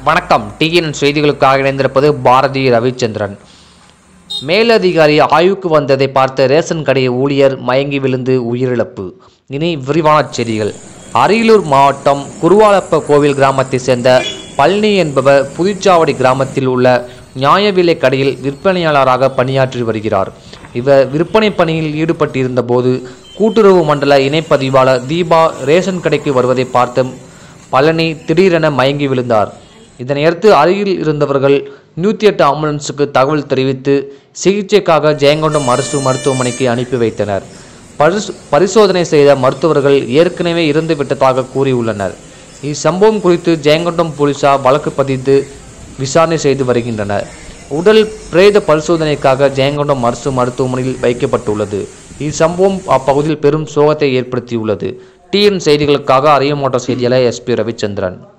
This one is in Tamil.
வணக்கம் டிஎன் செய்திகளுக்காக இணைந்திருப்பது பாரதி ரவிச்சந்திரன் மேலதிகாரி ஆய்வுக்கு வந்ததை பார்த்த ரேஷன் கடை ஊழியர் மயங்கி விழுந்து உயிரிழப்பு இனி விரிவான செய்திகள் அரியலூர் மாவட்டம் குருவாலப்ப கோவில் கிராமத்தைச் சேர்ந்த பழனி என்பவர் புதுச்சாவடி கிராமத்தில் உள்ள நியாய விலை கடையில் விற்பனையாளராக பணியாற்றி வருகிறார் இவர் விற்பனை பணியில் ஈடுபட்டிருந்த போது கூட்டுறவு மண்டல இணைப்பதிவாளர் தீபா ரேஷன் கடைக்கு வருவதை பார்த்த பழனி திடீரென மயங்கி விழுந்தார் இதனையடுத்து அருகில் இருந்தவர்கள் நூற்றி எட்டு ஆம்புலன்ஸுக்கு தகவல் தெரிவித்து சிகிச்சைக்காக ஜெயங்கொண்டம் அரசு மருத்துவமனைக்கு அனுப்பி வைத்தனர் பரிசு பரிசோதனை செய்த மருத்துவர்கள் ஏற்கனவே இறந்து விட்டதாக கூறியுள்ளனர் இச்சம்பவம் குறித்து ஜெயங்கொண்டம் போலீசார் வழக்கு பதிந்து விசாரணை செய்து வருகின்றனர் உடல் பிரேத பரிசோதனைக்காக ஜெயங்கொண்டம் அரசு மருத்துவமனையில் வைக்கப்பட்டுள்ளது இச்சம்பவம் அப்பகுதியில் பெரும் சோகத்தை ஏற்படுத்தியுள்ளது டிஎன் செய்திகளுக்காக அரியமாவட்ட செய்தியாளர் எஸ்பி ரவிச்சந்திரன்